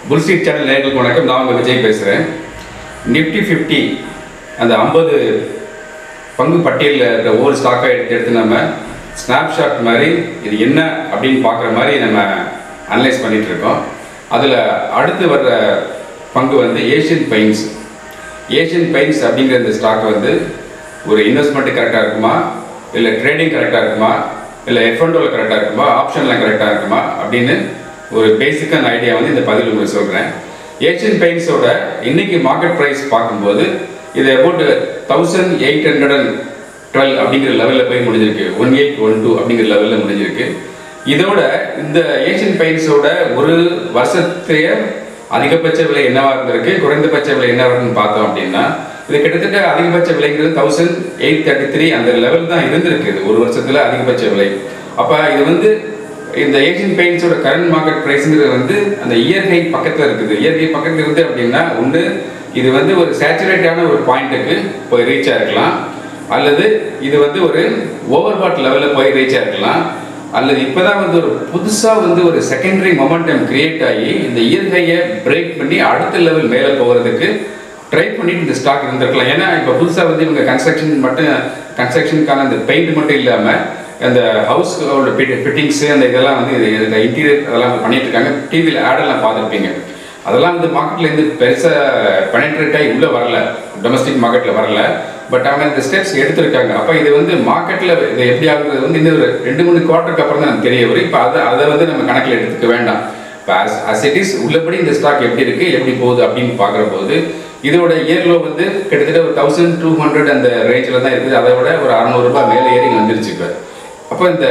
Bull Street channel நேர்களுக்கு வணக்கம் நான் உங்கள் விஜய் பேசுகிறேன் நிஃப்டி ஃபிஃப்டி அந்த ஐம்பது பங்கு பட்டியலில் இருக்கிற ஒவ்வொரு ஸ்டாக்காக எடுத்து எடுத்து நம்ம ஸ்னாப்ஷாட் மாதிரி இது என்ன அப்படின்னு பார்க்குற மாதிரி நம்ம அனலைஸ் பண்ணிட்டு இருக்கோம் அதில் அடுத்து வர்ற பங்கு வந்து ஏஷியன் பெயிண்ட்ஸ் ஏஷியன் பெயிண்ட்ஸ் அப்படிங்கிற இந்த ஸ்டாக் வந்து ஒரு இன்வெஸ்ட்மெண்ட் கரெக்டாக இருக்குமா இல்லை ட்ரேடிங் கரெக்டாக இருக்குமா இல்லை எஃப்என்டோவில் கரெக்டாக இருக்குமா ஆப்ஷனில் கரெக்டாக இருக்குமா அப்படின்னு ஒரு பேசிக்கான ஐடியா வந்து இந்த பதிவில் உங்களுக்கு சொல்கிறேன் ஏஷியன் பெயிண்ட்ஸோட இன்னைக்கு மார்க்கெட் ப்ரைஸ் பார்க்கும்போது இது about thousand eight hundred and twelve அப்படிங்கிற லெவலில் போய் முடிஞ்சிருக்கு ஒன் எயிட் ஒன் டூ அப்படிங்கிற லெவலில் முடிஞ்சிருக்கு இதோட இந்த ஏஷியன் பெயிண்ட்ஸோட ஒரு வருஷத்தைய அதிகபட்ச விலை என்னவா இருந்திருக்கு குறைந்தபட்ச விலை என்னவா இருக்குன்னு பார்த்தோம் அப்படின்னா இது கிட்டத்தட்ட அதிகபட்ச விலைங்கிறது தௌசண்ட் எயிட் தேர்ட்டி த்ரீ அந்த லெவல் தான் இருந்திருக்கு இது ஒரு வருஷத்துல அதிகபட்ச விலை அப்ப இது வந்து இந்த ஏஷியன் பெயிண்ட்ஸோட கரண்ட் மார்க்கெட் ப்ரைஸுங்கிறது வந்து அந்த இயர் ஹை பக்கத்தில் இருக்குது இயர் ஹை பக்கத்தில் இருந்து அப்படின்னா ஒன்று இது வந்து ஒரு சேச்சுரேட்டான ஒரு பாயிண்ட்டுக்கு போய் ரீச் ஆயிருக்கலாம் அல்லது இது வந்து ஒரு ஓவர் பாட் லெவலில் போய் ரீச் ஆயிருக்கலாம் அல்லது இப்போதான் வந்து ஒரு புதுசாக வந்து ஒரு செகண்டரி மொமெண்டம் கிரியேட் ஆகி இந்த இயர் ஹையை பிரேக் பண்ணி அடுத்த லெவல் மேலே போகிறதுக்கு ட்ரை பண்ணிட்டு இந்த ஸ்டாக் இருந்திருக்கலாம் ஏன்னா இப்போ புதுசாக வந்து இவங்க கன்ஸ்ட்ரக்ஷன் மட்டும் கன்ஸ்ட்ரக்ஷனுக்கான அந்த பெயிண்ட் மட்டும் இல்லாமல் அந்த ஹவுஸ் ஃபிட்டிங்ஸு அந்த இதெல்லாம் வந்து இது இந்த இன்டீரியர் அதெல்லாம் பண்ணிட்டு இருக்காங்க டிவியில் ஆடெல்லாம் பார்த்துருப்பீங்க அதெல்லாம் வந்து மார்க்கெட்ல இருந்து பெருசாக பெனட்ரேட் ஆகி உள்ளே வரல டொமஸ்டிக் மார்க்கெட்டில் வரல பட் அவங்க இந்த ஸ்டெப்ஸ் எடுத்திருக்காங்க அப்போ இது வந்து மார்க்கெட்டில் இது எப்படி ஆகுறது வந்து இன்னும் ஒரு ரெண்டு மூணு குவார்ட்டருக்கு அப்புறம் தான் எனக்கு தெரிய வரும் இப்போ அதை அதை வந்து நம்ம கணக்கில் எடுத்துக்க வேண்டாம் இப்போ அஸ் அஸ் இட் இஸ் உள்ளபடி இந்த ஸ்டாக் எப்படி இருக்குது எப்படி போகுது அப்படின்னு பார்க்குற போது இதோட இயர்லோ வந்து கிட்டத்தட்ட ஒரு தௌசண்ட் டூ ஹண்ட்ரட் அந்த ரேஞ்சில் தான் இருக்குது அதை விட ஒரு அறநூறுபா மேலே ஏறி வந்துருச்சு இப்போ அப்போ இந்த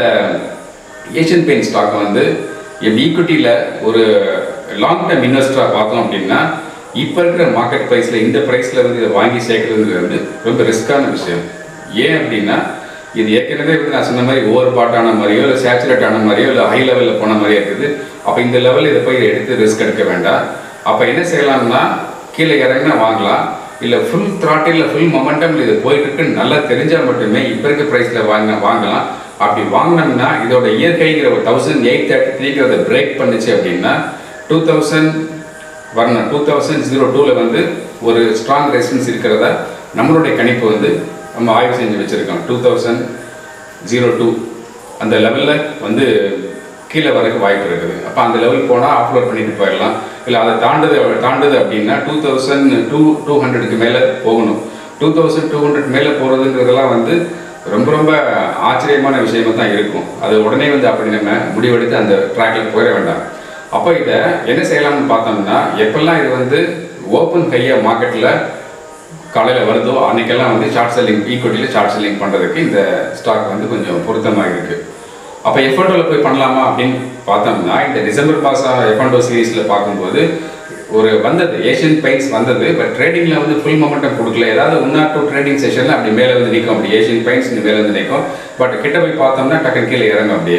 ஏஷியன் பெயிண்ட் ஸ்டாக் வந்து எப்படி ஈக்விட்டியில் ஒரு லாங் டேர்ம் இன்வெஸ்டராக பார்த்தோம் அப்படின்னா இப்போ இருக்கிற மார்க்கெட் ப்ரைஸில் இந்த ப்ரைஸில் வந்து இதை வாங்கி சேர்க்குறதுங்கிறது வந்து ரொம்ப ரிஸ்க்கான விஷயம் ஏன் அப்படின்னா இது ஏற்கனவே வந்து நான் சொன்ன மாதிரி ஓவர் பாட் ஆன மாதிரியோ இல்லை சேச்சுரேட் ஆன மாதிரியோ இல்லை ஹை லெவலில் போன மாதிரியோ இருக்குது அப்போ இந்த லெவலில் இதை போய் எடுத்து ரிஸ்க் எடுக்க வேண்டாம் அப்போ என்ன செய்யலாம்னா கீழே இறங்கினா வாங்கலாம் இல்லை ஃபுல் த்ராட்டில் ஃபுல் மொமெண்டம் இது போயிட்டு இருக்குன்னு நல்லா தெரிஞ்சால் மட்டுமே இப்போ இருக்க ப்ரைஸில் வாங்க வாங்கலாம் அப்படி வாங்கினோம்னா இதோட இயற்கைங்கிற ஒரு தௌசண்ட் எயிட் தேர்ட்டி த்ரீங்கிறத பிரேக் பண்ணுச்சு அப்படின்னா டூ தௌசண்ட் வரணும் டூ தௌசண்ட் ஜீரோ டூவில் வந்து ஒரு ஸ்ட்ராங் ரெசிஸ்டன்ஸ் இருக்கிறதா நம்மளுடைய கணிப்பு வந்து நம்ம ஆய்வு செஞ்சு வச்சுருக்கோம் டூ தௌசண்ட் ஜீரோ டூ அந்த லெவலில் வந்து கீழே வரக்கு வாய்ப்பு இருக்குது அப்போ அந்த லெவல் போனால் அப்லோட் பண்ணிட்டு போயிடலாம் இல்லை அதை தாண்டுது தாண்டுது அப்படின்னா டூ தௌசண்ட் டூ டூ ஹண்ட்ரடுக்கு மேலே போகணும் டூ தௌசண்ட் டூ ஹண்ட்ரட் மேலே போகிறதுங்கிறதெல்லாம் வந்து ரொம்ப ரொம்ப ஆச்சரியமான விஷயமா தான் இருக்கும் அது உடனே வந்து அப்படி நம்ம முடிவெடுத்து அந்த ட்ராக்ல போயிட வேண்டாம் அப்போ இதை என்ன செய்யலாம்னு பார்த்தோம்னா எப்பெல்லாம் இது வந்து ஓப்பன் கையாக மார்க்கெட்டில் காலையில் வருதோ அன்னைக்கெல்லாம் வந்து ஷார்ட் செல்லிங் ஈக்குவட்டியில் ஷார்ட் செல்லிங் பண்ணுறதுக்கு இந்த ஸ்டாக் வந்து கொஞ்சம் பொருத்தமாக இருக்குது அப்போ எஃப்என்டோவில் போய் பண்ணலாமா அப்படின்னு பார்த்தோம்னா இந்த டிசம்பர் மாதம் எஃப்என்டோ சீரீஸில் பார்க்கும்போது ஒரு வந்தது ஏஷியன் பெயிண்ட்ஸ் வந்தது பட் ட்ரேடிங்கில் வந்து ஃபுல் மொமெண்டம் கொடுக்கல ஏதாவது ஒன் ஆர் டூ ட்ரேடிங் செஷனில் அப்படி மேலே வந்து நிற்கும் அப்படி ஏஷியன் பெயிண்ட்ஸ் மேலே வந்து நிற்கும் பட் கிட்ட போய் பார்த்தோம்னா டக்குன்னு கீழே இறங்கும் அப்படியே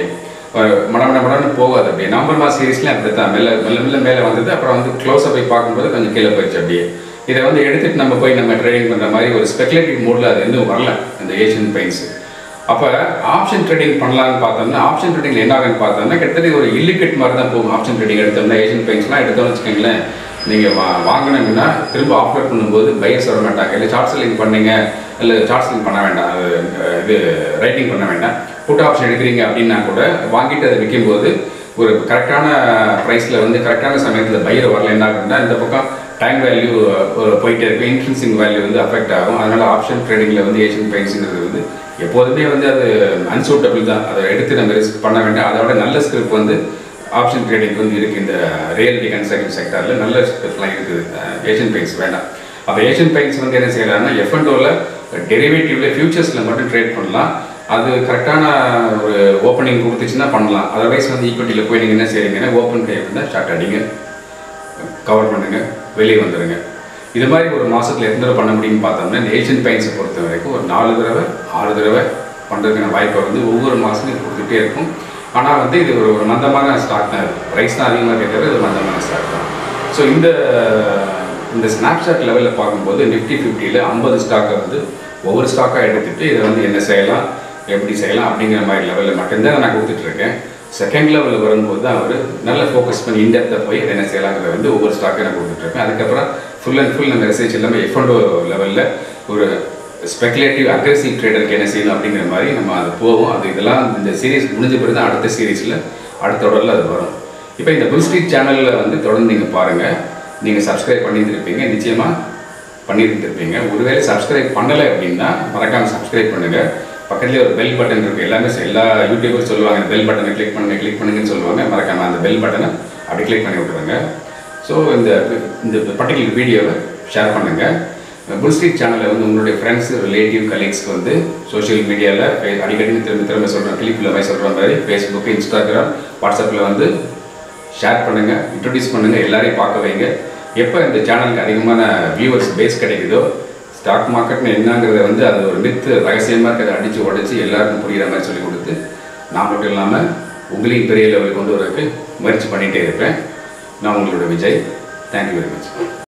மடமட மடம்னு போகாது அப்படியே நவம்பர் மாதம் சீரீஸ்ல அப்படி தான் மெல்ல மெல்ல மெல்ல மேலே வந்தது அப்புறம் வந்து க்ளோஸாக போய் பார்க்கும்போது கொஞ்சம் கீழே போயிடுச்சு அப்படியே இதை வந்து எடுத்துட்டு நம்ம போய் நம்ம ட்ரேடிங் பண்ணுற மாதிரி ஒரு ஸ்பெகுலேட்டிவ் மோடில் அது இன்னும் வரல இந்த ஏஷியன் பெயிண்ட்ஸ் அப்போ ஆப்ஷன் ட்ரேடிங் பண்ணலாம்னு பார்த்தோம்னா ஆப்ஷன் ட்ரேடிங் என்ன ஆகுன்னு பார்த்தோம்னா கிட்டத்தட்ட ஒரு இல்லிகேட் மாதிரி தான் போகும் ஆப்ஷன் ட்ரேடிங் எடுத்தோம்னா ஏஷியன் பெயிண்ட்ஸ்லாம் எடுத்தோம்னு வச்சுக்கோங்களேன் நீங்கள் வா வாங்கினீங்கன்னா திரும்ப ஆஃப்லோட் பண்ணும்போது பையர்ஸ் வர மாட்டாங்க இல்லை ஷார்ட் செல்லிங் பண்ணீங்க இல்லை ஷார்ட் செல்லிங் பண்ண வேண்டாம் அது இது ரைட்டிங் பண்ண வேண்டாம் புட் ஆப்ஷன் எடுக்கிறீங்க அப்படின்னா கூட வாங்கிட்டு அதை விற்கும்போது ஒரு கரெக்டான ப்ரைஸில் வந்து கரெக்டான சமயத்தில் பையர் வரல என்ன ஆகும்னா இந்த பக்கம் டைம் வேல்யூ போயிட்டே இருக்கும் இன்ட்ரென்சிங் வேல்யூ வந்து அஃபெக்ட் ஆகும் அதனால் ஆப்ஷன் ட்ரேடிங்கில் வந்து ஏஷியன் பெயிண்ட்ஸுங்கிறது வந்து எப்போதுமே வந்து அது அன்சூட்டபிள் தான் அதை எடுத்து நம்ம ரிஸ்க் பண்ண வேண்டாம் அதோட நல்ல ஸ்கிரிப்ட் வந்து ஆப்ஷன் ட்ரேடிங் வந்து இருக்குது இந்த ரியல்டி கன்ஸ்ட்ரக்ஷன் செக்டரில் நல்ல ஸ்கிரிப்ட்லாம் இருக்குது ஏஷியன் பெயிண்ட்ஸ் வேண்டாம் அப்போ ஏஷியன் பெயிண்ட்ஸ் வந்து என்ன செய்யலாம்னா எஃப்என்டோவில் டெரிவேட்டிவ்ல ஃபியூச்சர்ஸில் மட்டும் ட்ரேட் பண்ணலாம் அது கரெக்டான ஒரு ஓப்பனிங் கொடுத்துச்சுன்னா பண்ணலாம் அதர்வைஸ் வந்து ஈக்விட்டியில் போய் நீங்கள் என்ன செய்றீங்கன்னா ஓப்பன் கை அப்படின்னா ஸ்டார்ட் அடிங்க கவர் பண்ணுங்க வெளியே வந்துடுங்க இது மாதிரி ஒரு மாதத்தில் எத்தனை தடவை பண்ண முடியும்னு பார்த்தோம்னா இந்த ஏஷியன் பெயிண்ட்ஸை பொறுத்த வரைக்கும் ஒரு நாலு தடவை ஆறு தடவை பண்ணுறதுக்கான வாய்ப்பை வந்து ஒவ்வொரு மாதமும் கொடுத்துட்டே இருக்கும் ஆனால் வந்து இது ஒரு ஒரு மந்தமான ஸ்டாக் தான் இருக்குது ப்ரைஸ் தான் அதிகமாக கேட்கறது இது மந்தமான ஸ்டாக் தான் ஸோ இந்த இந்த ஸ்னாப்ஷாட் லெவலில் பார்க்கும்போது நிஃப்டி ஃபிஃப்டியில் ஐம்பது ஸ்டாக்கை வந்து ஒவ்வொரு ஸ்டாக்காக எடுத்துகிட்டு இதை வந்து என்ன செய்யலாம் எப்படி செய்யலாம் அப்படிங்கிற மாதிரி லெவலில் மட்டும்தான் நான் கொடுத்துட்ருக்கேன் செகண்ட் லெவலில் வரும்போது தான் அவர் நல்ல ஃபோக்கஸ் பண்ணி இன்டெப்த்தாக போய் அதை என்ன செய்யலாங்கிறத வந்து ஒவ்வொரு ஸ்டாக்கையும் நான் கொடுத்துட்ருக்கேன் அதுக்கப்புறம் ஃபுல் அண்ட் ஃபுல் நம்ம ரிசர்ச் எல்லாமே எஃப் அண்ட் லெவலில் ஒரு ஸ்பெகுலேட்டிவ் அக்ரெசிவ் ட்ரேடருக்கு என்ன செய்யணும் அப்படிங்கிற மாதிரி நம்ம அது போவோம் அது இதெல்லாம் இந்த சீரிஸ் முடிஞ்ச பிறகு தான் அடுத்த சீரீஸில் அடுத்த தொடரில் அது வரும் இப்போ இந்த புல் ஸ்ட்ரீட் சேனலில் வந்து தொடர்ந்து நீங்கள் பாருங்கள் நீங்கள் சப்ஸ்கிரைப் பண்ணியிருந்திருப்பீங்க நிச்சயமாக பண்ணியிருந்திருப்பீங்க ஒருவேளை சப்ஸ்கிரைப் பண்ணலை அப்படின்னா மறக்காமல் சப்ஸ்கிரைப் பண்ணுங்கள் பக்கத்துலேயே ஒரு பெல் பட்டன் இருக்குது எல்லாமே சொ- எல்லா யூடியூபரும் சொல்லுவாங்க பெல் பட்டனை கிளிக் பண்ணுங்க கிளிக் பண்ணுங்கன்னு சொல்லுவாங்க மறக்காமல் அந்த பெல் பட்டனை அப்படி கிளிக் பண்ணி விட்ருங்க ஸோ இந்த இந்த பர்டிகுலர் வீடியோவை ஷேர் பண்ணுங்கள் புல் ஸ்ட்ரீட் சேனலில் வந்து உங்களுடைய ஃப்ரெண்ட்ஸ் ரிலேட்டிவ் கலீக்ஸ்க்கு வந்து சோஷியல் மீடியாவில் அடிக்கடி திரும்ப திரும்ப சொல்கிறேன் கிளிப்பில் மாதிரி சொல்கிற மாதிரி ஃபேஸ்புக் இன்ஸ்டாகிராம் வாட்ஸ்அப்பில் வந்து ஷேர் பண்ணுங்கள் இன்ட்ரடியூஸ் பண்ணுங்கள் எல்லாரையும் பார்க்க வைங்க எப்போ இந்த சேனலுக்கு அதிகமான வியூவர்ஸ் பேஸ் கிடைக்குதோ ஸ்டாக் மார்க்கெட்னு என்னங்கிறத வந்து அது ஒரு மித்து ரகசியமாக இருக்கிறத அடித்து உடச்சி எல்லாருக்கும் புரிகிற மாதிரி சொல்லி கொடுத்து நான் மட்டும் இல்லாமல் உங்களையும் பெரிய லெவலுக்கு கொண்டு வரதுக்கு முயற்சி பண்ணிகிட்டே இருப்பேன் நான் உங்களோட விஜய் தேங்க்யூ வெரி மச்